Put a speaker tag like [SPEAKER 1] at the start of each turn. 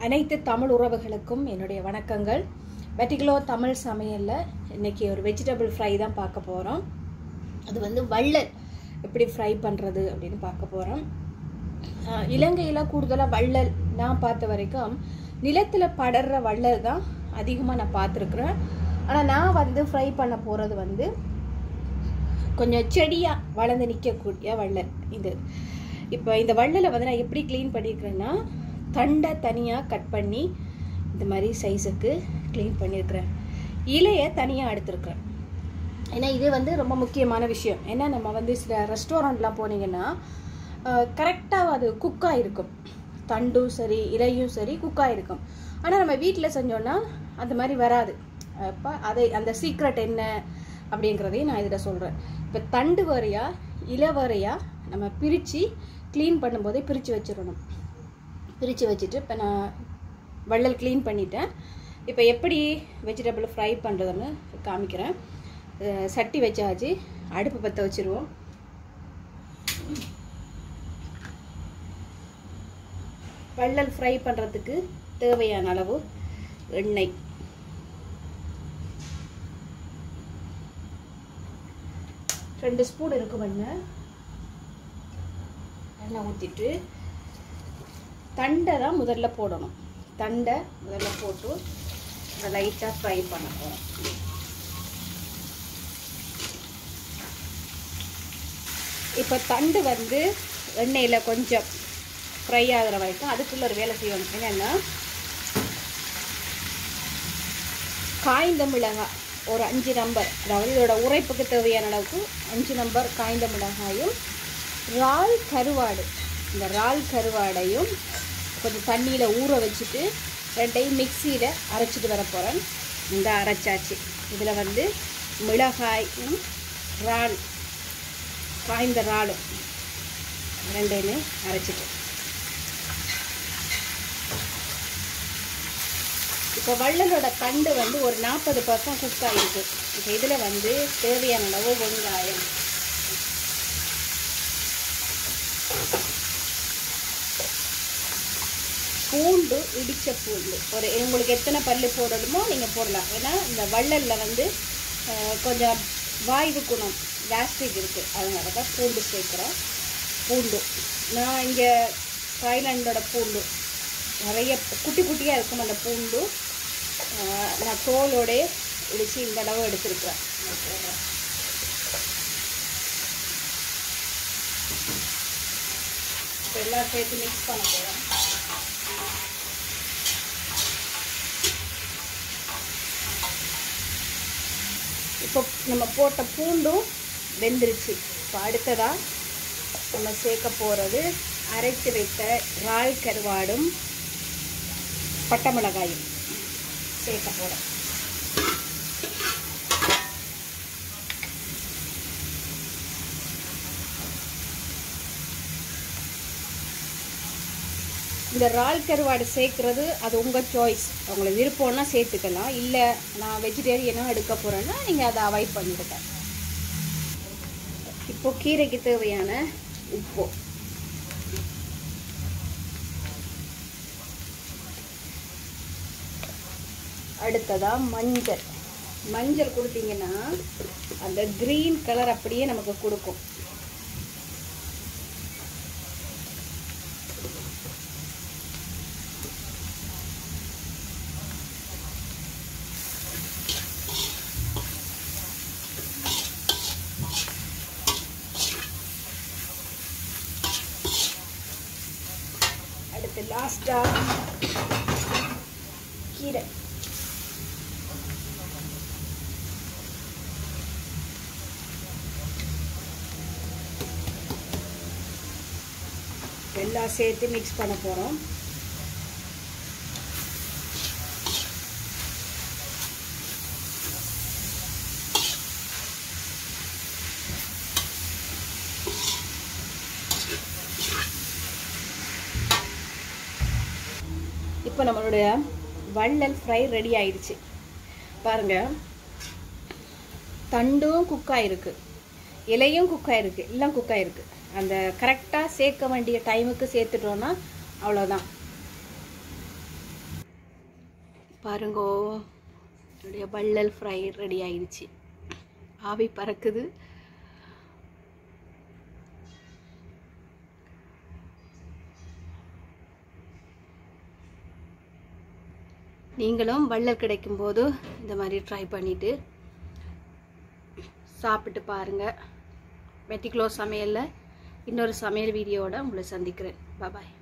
[SPEAKER 1] அனைத்து தமிழ் உறவுகளுக்கும் என்னுடைய வணக்கங்கள் வெட்டிகுலோ தமிழ் சமையலில் இன்னைக்கு ஒரு வெஜிடபிள் ஃப்ரை தான் பார்க்க போகிறோம் அது வந்து வள்ளல் எப்படி ஃப்ரை பண்ணுறது அப்படின்னு பார்க்க போகிறோம் இலங்கையில் கூடுதலாக வள்ளல் நான் பார்த்த வரைக்கும் நிலத்தில் படர்ற வள்ளல் தான் அதிகமாக நான் பார்த்துருக்குறேன் ஆனால் நான் வந்து ஃப்ரை பண்ண போகிறது வந்து கொஞ்சம் செடியாக வளர்ந்து நிற்கக்கூடிய வள்ளல் இது இப்போ இந்த வள்ளலை வந்து நான் எப்படி க்ளீன் பண்ணியிருக்கிறேன்னா தண்டை தனியாக கட் பண்ணி இந்த மாதிரி சைஸுக்கு க்ளீன் பண்ணியிருக்கிறேன் இலையை தனியாக எடுத்துருக்குறேன் ஏன்னா இது வந்து ரொம்ப முக்கியமான விஷயம் ஏன்னா நம்ம வந்து சில ரெஸ்டாரண்ட்லாம் போனீங்கன்னா கரெக்டாக அது குக்காக இருக்கும் தண்டும் சரி இலையும் சரி குக்காக இருக்கும் ஆனால் நம்ம வீட்டில் செஞ்சோன்னா அந்த மாதிரி வராது அப்போ அதை அந்த சீக்ரெட் என்ன அப்படிங்கிறதையும் நான் இதில் சொல்கிறேன் இப்போ தண்டு வரையா இலை வரையா நம்ம பிரித்து க்ளீன் பண்ணும்போதே பிரித்து வச்சிடணும் பிரித்து வச்சுட்டு இப்போ நான் வள்ளல் க்ளீன் பண்ணிட்டேன் இப்போ எப்படி வெஜிடபிள் ஃப்ரை பண்ணுறதுன்னு காமிக்கிறேன் சட்டி வச்சாச்சு அடுப்பு பற்ற வச்சுருவோம் வள்ளல் ஃப்ரை பண்ணுறதுக்கு தேவையான அளவு எண்ணெய் ரெண்டு ஸ்பூன் இருக்கும் எண்ணெய் எண்ணெய் ஊற்றிட்டு தண்டை தான் முதல்ல போடணும் தண்டை முதல்ல போட்டு அதை லைட்டாக ஃப்ரை பண்ண போகிறோம் இப்போ தண்டு வந்து எண்ணெயில் கொஞ்சம் ஃப்ரை ஆகிற வரைக்கும் அதுக்குள்ள ஒரு வேலை செய்யணும் என்னென்னா காய்ந்த மிளகாய் ஒரு அஞ்சு நம்பர் அதாவது இதோட உரைப்புக்கு தேவையான அளவுக்கு அஞ்சு நம்பர் காய்ந்த மிளகாயும் இறால் கருவாடு இந்த இறால் கருவாடையும் கொஞ்சம் தண்ணியில் ஊற வச்சுட்டு ரெண்டையும் மிக்சியில் அரைச்சிட்டு வர போகிறேன் இந்த அரைச்சாச்சு இதில் வந்து மிளகாயும் இறால் காய்ந்த இறாலும் ரெண்டையுமே அரைச்சிட்டு இப்போ வள்ளலோட தண்டு வந்து ஒரு நாற்பது பர்சன்ட் குக் ஆகிருக்கு இப்போ இதில் வந்து தேவையான அளவு வெங்காயம் பூண்டு இடித்த பூண்டு ஒரு உங்களுக்கு எத்தனை பல்லு போடணுமோ நீங்கள் போடலாம் ஏன்னா இந்த வள்ளலில் வந்து கொஞ்சம் வாய்வு குணம் கேஸ்ட்ரிக் இருக்குது அதனால தான் பூண்டு சேர்க்குறோம் பூண்டு நான் இங்கே தாய்லாண்டோட பூண்டு நிறைய குட்டி குட்டியாக இருக்கும் அந்த பூண்டு நான் தோலோட இடித்து இந்த அளவு எடுத்துருக்குறேன் எல்லாம் சேர்த்து மிக்ஸ் பண்ண போகிறேன் இப்போ நம்ம போட்ட பூண்டும் வெந்துருச்சு இப்போ அடுத்ததாக நம்ம சேர்க்க போகிறது அரைத்து வைத்த இறால் கருவாடும் பட்டை மிளகாயும் சேர்க்க போகிறோம் இந்த இறால் கருவாடு சேர்க்குறது அது உங்கள் சாய்ஸ் உங்களுக்கு விருப்பம்னா சேர்த்துக்கலாம் இல்லை நான் வெஜிடேரியனாக எடுக்க போகிறேன்னா நீங்கள் அதை அவாய்ட் பண்ணிடுங்க இப்போ கீரைக்கு தேவையான உப்பு அடுத்ததாக மஞ்சள் மஞ்சள் கொடுத்தீங்கன்னா அந்த க்ரீன் கலர் அப்படியே நமக்கு கொடுக்கும் அடுத்து லாஸ்டாக கீரை எல்லாம் சேர்த்து மிக்ஸ் பண்ண போகிறோம் இப்போ நம்மளுடைய வள்ளல் ஃப்ரை ரெடி ஆயிடுச்சு பாருங்க தண்டும் குக் ஆயிருக்கு இலையும் குக் ஆயிருக்கு எல்லாம் குக் ஆயிருக்கு அந்த கரெக்டாக சேர்க்க வேண்டிய டைமுக்கு சேர்த்துட்டோன்னா அவ்வளோதான் பாருங்கோ என்னுடைய வள்ளல் ஃப்ரை ரெடி ஆயிடுச்சு ஆவி பறக்குது நீங்களும் வள்ளல் கிடைக்கும்போது இந்த மாதிரி ட்ரை பண்ணிவிட்டு சாப்பிட்டு பாருங்கள் மெட்டிக்ளோ சமையலில் இன்னொரு சமையல் வீடியோவோட உங்களை சந்திக்கிறேன் பாய்